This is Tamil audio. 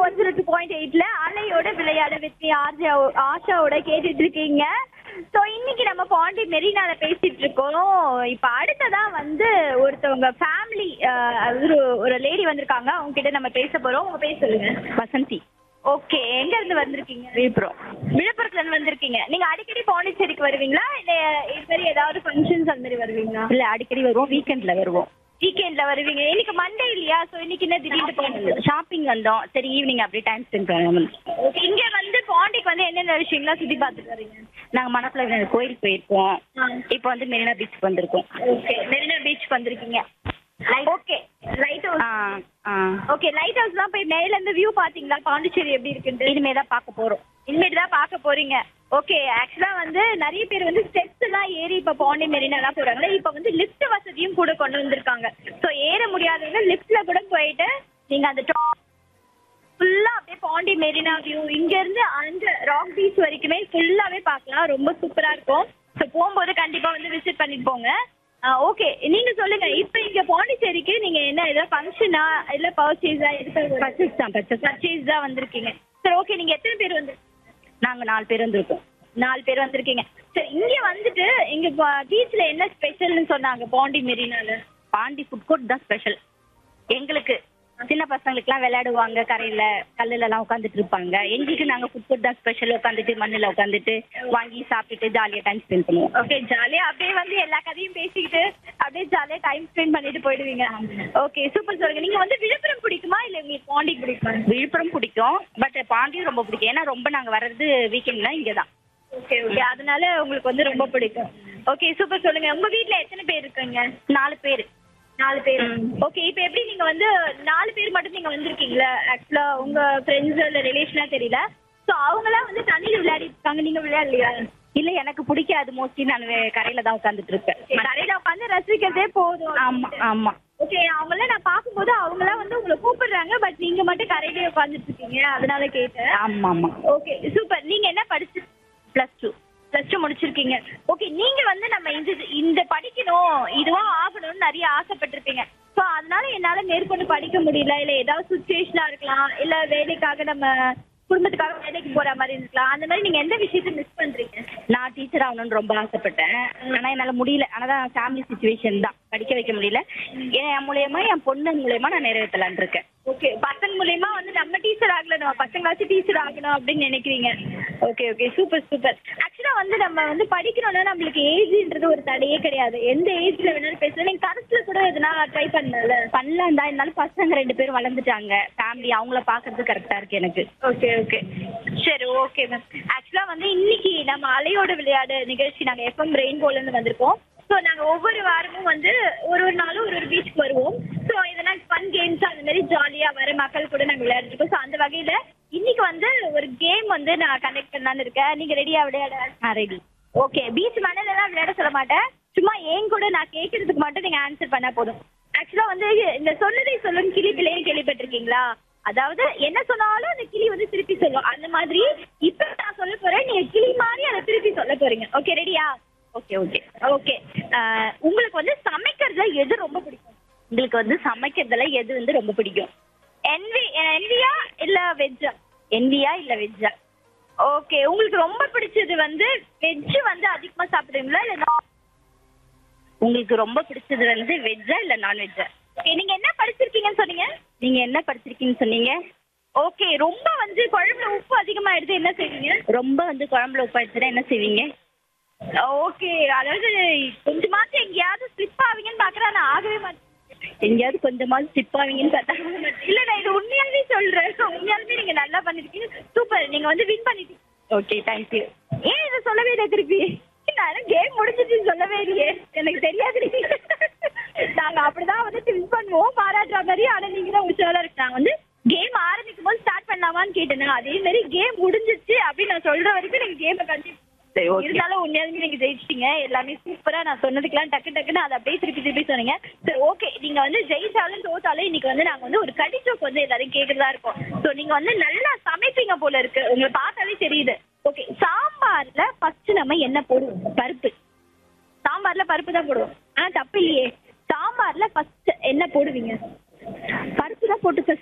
ஒன் ஜீரோ டூ பாயிண்ட் எயிட்ல அலையோட விளையாட வெற்றி ஆர்ஜா ஆஷாவோட கேட்டுட்டு இருக்கீங்க ஸோ இன்னைக்கு நம்ம பாண்டி மெரினால பேசிட்டு இருக்கோம் இப்போ அடுத்ததா வந்து ஒருத்தவங்க ஃபேமிலி ஒரு ஒரு லேடி வந்திருக்காங்க அவங்க கிட்ட நம்ம பேச போறோம் உங்க பேர் சொல்லுங்க வசந்தி ஓகே எங்க இருந்து வந்திருக்கீங்க விழுப்புரம் விழுப்புரத்துல இருந்து வந்திருக்கீங்க நீங்க அடிக்கடி பாண்டிச்சேரிக்கு வருவீங்களா இல்ல இது மாதிரி ஏதாவது ஃபங்க்ஷன்ஸ் அந்த மாதிரி வருவீங்களா இல்ல அடிக்கடி வருவோம் வீக்கெண்ட்ல வருவோம் வீக்கெண்ட்ல வருவீங்க இன்னைக்கு மண்டே இல்லையா ஸோ இன்னைக்கு என்ன திடீர்னு போனது ஷாப்பிங் வந்தோம் சரி ஈவினிங் அப்படியே டைம் ஸ்பெண்ட் பண்ணுவோம் ஓகே இங்க வந்து பாண்டிக்கு வந்து என்னென்ன விஷயங்கள்லாம் சுத்தி பார்த்துட்டு வரீங்க நாங்க மணப்பிள்ள கோயிலுக்கு போயிருக்கோம் இப்போ வந்து மெரினா பீச்சுக்கு வந்திருக்கோம் ஓகே மெரினா பீச் வந்திருக்கீங்க ஓகே லைட் ஆ ஹவுஸ் ஆ ஓகே லைட் ஹவுஸ் தான் போய் மேல இருந்து வியூ பாத்தீங்களா பாண்டிச்சேரி எப்படி இருக்குன்ட்டு இனிமே தான் பார்க்க போறோம் இனிமேட்டு தான் பார்க்க போறீங்க ஓகே ஆக்சுவலா வந்து நிறைய பேர் வந்து ஸ்டெப்ஸ் எல்லாம் ஏறி இப்ப பாண்டி மெரினாலாம் போறாங்க இப்ப வந்து லிஃப்ட் வசதியும் கூட கொண்டு வந்திருக்காங்க சோ ஏற முடியாதவங்க லிஃப்ட்ல கூட போயிட்டு நீங்க அந்த ஃபுல்லா அப்படியே பாண்டி மெரினா வியூ இங்க இருந்து அந்த ராக் பீச் வரைக்குமே ஃபுல்லாவே பார்க்கலாம் ரொம்ப சூப்பரா இருக்கும் ஸோ போகும்போது கண்டிப்பா வந்து விசிட் பண்ணிட்டு போங்க ஓகே நீங்க சொல்லுங்க இப்போ இங்க பாண்டிச்சேரிக்கு நீங்க என்ன ஏதாவது ஃபங்க்ஷனா இல்ல பர்ச்சேஸா எதுக்கு பர்ச்சேஸ் தான் பர்ச்சேஸ் பர்ச்சேஸ் தான் வந்திருக்கீங்க சரி ஓகே நீங்க எத்தனை பேர் வந்து நாங்க நாலு பேர் வந்திருக்கோம் நாலு பேர் வந்திருக்கீங்க சரி இங்க வந்துட்டு இங்க பீச்ல என்ன ஸ்பெஷல்னு சொன்னாங்க பாண்டி மெரினால பாண்டி ஃபுட் கோர்ட் தான் ஸ்பெஷல் எங்களுக்கு சின்ன பசங்களுக்குலாம் விளையாடுவாங்க கரையில கல்லுல எல்லாம் உட்காந்துட்டு இருப்பாங்க எங்களுக்கு நாங்க ஃபுட் கோர்ட் தான் ஸ்பெஷல் உட்காந்துட்டு மண்ணுல உட்காந்துட்டு வாங்கி சாப்பிட்டுட்டு ஜாலியா டைம் ஸ்பெண்ட் பண்ணுவோம் ஓகே ஜாலியா அப்படியே வந்து எல்லா கதையும் பேசிக்கிட்டு அப்படியே ஜாலியா டைம் ஸ்பெண்ட் பண்ணிட்டு போயிடுவீங்க ஓகே சூப்பர் சொல்லுங்க நீங்க வந்து விழுப்புரம் பிடிக்குமா இல்ல உங்களுக்கு பாண்டி பிடிக்குமா விழுப்புரம் பிடிக்கும் பட் பாண்டியும் ரொம்ப பிடிக்கும் ஏன்னா ரொம்ப நாங்க வர்றது வீக்கெண்ட்ல இங்க தான் ஓகே ஓகே அதனால உங்களுக்கு வந்து ரொம்ப பிடிக்கும் ஓகே சூப்பர் சொல்லுங்க உங்க வீட்ல எத்தனை பேர் இருக்கீங்க நாலு பேர் நாலு பேர் ம். ஓகே இப்போ எப்படி நீங்க வந்து நாலு பேர் மட்டும் நீங்க வந்திருக்கீங்களா ஆக்சுவலா உங்க ஃப்ரெண்ட்ஸ் இல்ல ரிலேஷனா தெரியல சோ அவங்கலாம் வந்து தண்ணியில விளையாடி இருக்காங்க நீங்க விளையாடலையா இல்ல எனக்கு பிடிக்காது மோஸ்ட்லி நான் வே- கரையில தான் உட்காந்துட்டு இருப்பேன் கரையில உட்காந்து ரசிக்கிறதே போதும் ஆமா ஆமா ஓகே அவங்கள நான் பாக்கும்போது அவங்களாம் வந்து உங்களை கூப்பிடுறாங்க பட் நீங்க மட்டும் கரையிலே உட்காந்துட்டு இருக்கீங்க அதனால கேட்டேன் ஆமா ஆமா ஓகே சூப்பர் நீங்க என்ன படிச்சு பிளஸ் டூ பிளஸ் டூ முடிச்சிருக்கீங்க ஓகே நீங்க வந்து நம்ம இந்த இந்த படிக்கணும் இதுவா ஆகணும்னு நிறைய ஆசைப்பட்டிருப்பீங்க ஸோ அதனால என்னால மேற்கொண்டு படிக்க முடியல இல்ல ஏதாவது சுச்சுவேஷனா இருக்கலாம் இல்ல வேலைக்காக நம்ம குடும்பத்துக்காக வேலைக்கு போற மாதிரி இருக்கலாம் அந்த மாதிரி நீங்க எந்த விஷயத்த மிஸ் பண்றீங்க நான் டீச்சர் ஆகணும்னு ரொம்ப ஆசைப்பட்டேன் ஆனா என்னால முடியல ஆனா தான் ஃபேமிலி சுச்சுவேஷன் தான் படிக்க வைக்க முடியல என் மூலியமா என் பொண்ணு மூலியமா நான் நிறைவேற்றலான் இருக்கேன் ஓகே பசங்க மூலியமா வந்து நம்ம டீச்சர் ஆகல நம்ம பசங்களாச்சும் டீச்சர் ஆகணும் அப்படின்னு நினைக்கிறீங்க ஓகே ஓகே சூப்பர் சூப்பர் ஆக்சுவலா வந்து நம்ம வந்து படிக்கணும்னா நம்மளுக்கு ஏஜ்ன்றது ஒரு தடையே கிடையாது எந்த ஏஜ்ல வேணாலும் பேசலாம் நீங்க கரஸ்ல கூட எதுனா ட்ரை பண்ணல பண்ணலாம் தான் இருந்தாலும் பசங்க ரெண்டு பேரும் வளர்ந்துட்டாங்க ஃபேமிலி அவங்கள பாக்குறது கரெக்டா இருக்கு எனக்கு ஓகே ஓகே சரி ஓகே மேம் ஆக்சுவலா வந்து இன்னைக்கு நம்ம அலையோட விளையாடு நிகழ்ச்சி நாங்க எஃப்எம் ரெயின்போல இருந்து வந்திருக்கோம் ஸோ நாங்க ஒவ்வொரு வாரமும் வந்து ஒரு ஒரு நாளும் ஒரு ஒரு பீச்சுக்கு வருவோம் ஸோ இதெல்லாம் ஃபன் கேம்ஸ் அந்த மாதிரி ஜாலியா வர மக்கள் கூட நாங்க விளையாடிட்டு இருக்கோம் ஸோ அந்த வகையில இன்னைக்கு வந்து ஒரு கேம் வந்து நான் கண்டக்ட் பண்ணலான்னு இருக்கேன் நீங்க ரெடியா விளையாட நான் ரெடி ஓகே பீச் மணலெல்லாம் விளையாட சொல்ல மாட்டேன் சும்மா ஏன் கூட நான் கேட்கறதுக்கு மட்டும் நீங்க ஆன்சர் பண்ணா போதும் ஆக்சுவலா வந்து இந்த சொன்னதை சொல்லும் கிளி பிள்ளைன்னு கேள்விப்பட்டிருக்கீங்களா அதாவது என்ன சொன்னாலும் அந்த கிளி வந்து திருப்பி சொல்லும் அந்த மாதிரி இப்ப நான் சொல்ல போறேன் நீங்க கிளி மாதிரி அதை திருப்பி சொல்ல போறீங்க ஓகே ரெடியா ஓகே ஓகே ஓகே உங்களுக்கு வந்து சமைக்கிறதுல எது ரொம்ப பிடிக்கும் உங்களுக்கு வந்து சமைக்கிறதுல எது வந்து ரொம்ப பிடிக்கும் என்வி என்வியா இல்ல வெஜ்ஜா என்வியா இல்ல வெஜ்ஜா ஓகே உங்களுக்கு ரொம்ப பிடிச்சது வந்து வெஜ் வந்து அதிகமா சாப்பிடுவீங்களா இல்ல நான் உங்களுக்கு ரொம்ப பிடிச்சது வந்து வெஜ்ஜா இல்ல நான்வெஜ்ஜா ஓகே நீங்க என்ன படிச்சிருக்கீங்கன்னு சொன்னீங்க நீங்க என்ன படிச்சிருக்கீங்கன்னு சொன்னீங்க ஓகே ரொம்ப வந்து குழம்புல உப்பு அதிகமா எடுத்து என்ன செய்வீங்க ரொம்ப வந்து குழம்புல உப்பு ஆயிடுச்சுன்னா என்ன செய்வீங்க ஓகே அதாவது கொஞ்சமாச்சும் எங்கேயாவது ஸ்லிப் ஆவீங்கன்னு பாக்குறேன் நான் ஆகவே மாட்டேன் எங்கேயாவது கொஞ்சமாவது ஸ்டிப் ஆவீங்கன்னு பார்த்தா இல்ல நான் இது உண்மையாவே சொல்றேன் உண்மையாலுமே நீங்க நல்லா பண்ணிருக்கீங்க சூப்பர் நீங்க வந்து வின் பண்ணிட்டீங்க ஓகே தேங்க்யூ ஏன் இதை சொல்லவே இல்லை திருப்பி நான் கேம் முடிஞ்சிச்சுன்னு சொல்லவே இல்லையே எனக்கு தெரியாது நாங்க அப்படிதான் வந்து வின் பண்ணுவோம் பாராட்டுற மாதிரி ஆனா நீங்க தான் உற்சாகம் இருக்கு நாங்க வந்து கேம் ஆரம்பிக்கும் போது ஸ்டார்ட் பண்ணலாமான்னு கேட்டேன் அதே மாதிரி கேம் முடிஞ்சிச்சு அப்படின்னு நான் சொல்ற வரைக்கும் நீங்க கேமை கண்டிப்பா சரி ஓகே இருந்தாலும் உண்மையாலுமே நீங்க ஜெயிச்சிட்டீங்க எல்லாமே சூப்பரா நான் சொன்னதுக்கெல்லாம் டக்கு டக்குன்னு அதை அப்படியே திருப்பி திருப்பி சொன்னீங்க சரி ஓகே நீங்க வந்து ஜெயிச்சாலும் தோத்தாலும் இன்னைக்கு வந்து நாங்க வந்து ஒரு கடிச்சோக்கு வந்து எல்லாரும் கேக்குறதா இருக்கோம் சோ நீங்க வந்து நல்லா சமைப்பீங்க போல இருக்கு உங்களை பார்த்தாலே தெரியுது ஓகே சாம்பார்ல ஃபர்ஸ்ட் நம்ம என்ன போடுவோம் பருப்பு சாம்பார்ல பருப்பு தான் போடுவோம் ஆனா தப்பு இல்லையே சாம்பார்ல ஃபர்ஸ்ட் என்ன போடுவீங்க பருப்பு தான் போட்டு